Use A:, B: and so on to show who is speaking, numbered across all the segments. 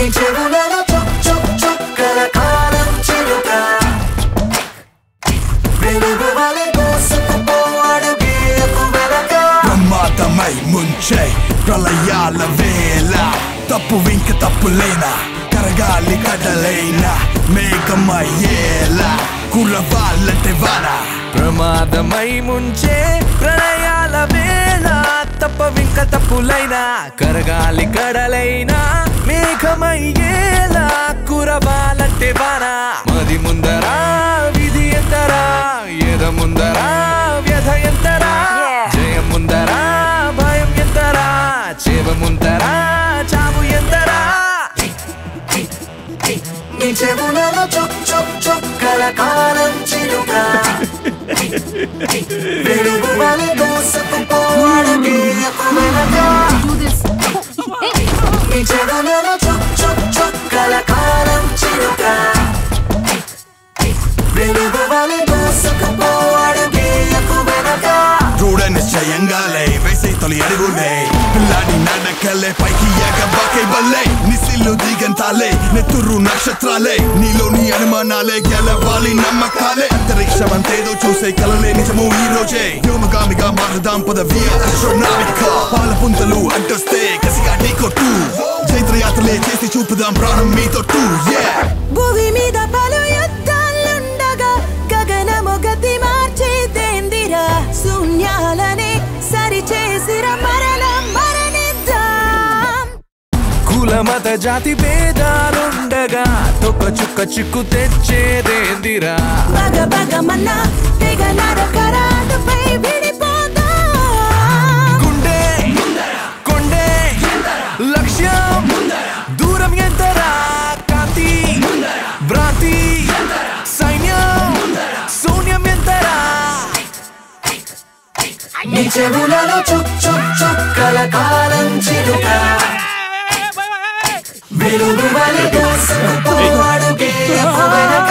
A: నీ చెవులలో చుక్ చుక్ చుక్కల కాలం చిలుక వెలుగు వలె దూసుకుపోవాడు గీయకు వెనక
B: ప్రమాదమై ముంచే ప్రళయాల వేళ తప్పు ఇంక తప్పులేనా కరగాలి కడలైనా మేఘమయ్యేలా కురవాలంటే వానా
C: ప్రమాదమై ముంచే ప్రళయాల వేళ తప్పవింక తప్పులైనా కరగాలి కడలైనా మేఘమయ్యేలా కురవాలంటే వానా మది ముందరా విధి ఎంతరా ఎద ముందరా వ్యధ ఎంతరా జయం ముందరా భయం ఎంతరా చేవ ముందరా చావు ఎంతరా
A: నీ చెవులలో చుక్ చుక్ చుక్కల కాలం చిలుక వెలుగు వలె దూసుకుపోవాడు గీయకు వెనక
D: Do this. Hey.
A: నీ చెవులలో చుక్ చుక్ చుక్కల కాలం చిలుక వెలుగు వలె దూసుకుపోవాడు గీయకు వెనక
B: దృఢ నిశ్చయంగాలే వేసే తొలి అడుగులే పిల్లాడి నడకలే పైకి ఎగబాకే బల్లే నిసిల్లు దిగంతాలే నెత్తురు నక్షత్రాలే నీలోని అనుమానాలే గెలవాలి నమ్మకాలే అంతరిక్షమంతేదో చూసే కలలే నిజము ఈ రోజే వ్యోమగామిగా మారుదాం పదవి అస్ట్రోనామిక పాల పుంతలు అడ్డొస్తే కసిగా నీ కొట్టు చైత్రయాత్రలే చేసి చూపుదాం ప్రాణం మీతో టూ yeah
E: భూమి మీద పలు యుద్ధాలుండగా గగనము గతి మార్చేదేందిరా శూన్యాలని సరిచేసిర మరల మరణిద్దాం
C: కుల మత జాతి భేదాలుండగా తొక్క చుక్క చిక్కు తెచ్చేదేందిరా
E: బగ బగమన్న తెగ నరకరాటుపై విడిపోదాం
C: గుండె కొండే లక్ష్యం దూరం ఎంతరా కాంతి భ్రాంతి సైన్యం శూన్యం ఎంతరా
A: నీ చెవులలో చుక్ చుక్ చుక్కల కాలం చిలుక వెలుగు వలె దూసుకుపోవాడు గీయకు వెనక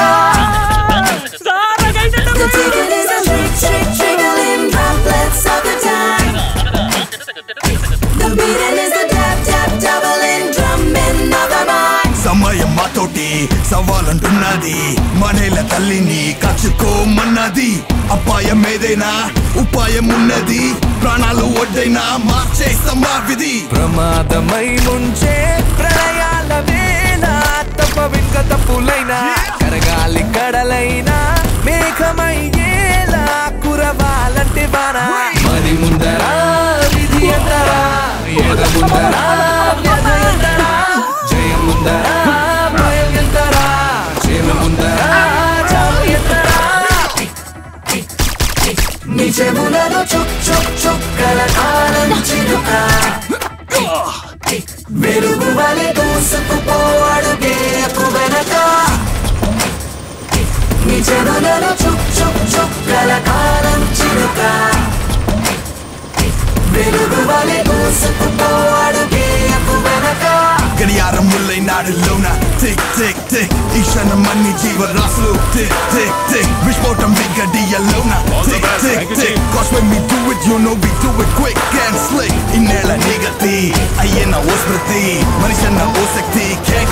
A: The ticket is a trick, trick, trickling droplets of the time. The beating is the tap, tap, doubling drumming of the mind.
B: సమయం మాతోటి సవాలంటున్నది మనేల తల్లిని కచ్చుకోమన్నది అపాయం ఏదైనా ఉపాయం ఉన్నది ప్రాణాలు ఒడ్డైనా మార్చేస్తాం ఆ విధి
C: ప్రమాదమై ముంచే ప్రళయాల వేళ తప్ప వెనుక తప్పులైనా కరగాలి కడలైనా మేఘమయ్యేలా కురవాలంటే వారా మరి ముందరా విధి ఎంతరా ఎద ముందరా వ్యధ ఎంతరా జయం ముందరా భయం ఎంతరా చేమ ముందరా చావు ఎంతరా
A: నీ చెవులలో చుక్ చుక్ చుక్కల కాలం చిలుక వెలుగు వలె దూసుకుపోవాడు గేయకు వెనక నీ చెవులలో చుక్ చుక్ చుక్కల కాలం చిలుక వెలుగు వలె దూసుకుపోవాడు గేయకు వెనక
B: గడియారం ముల్లై నాడులోన టిక్ టిక్ టిక్ ఈ క్షణం అన్ని జీవరాశులు టిక్ టిక్ టిక్ విస్ఫోటం విగడియలోన tick tick tick Cause when we do it you know we do it quick and slick ఈ నేల నిగతి అయ్యన్న ఓ స్మృతి మనిషన్న ఓ శక్తి can't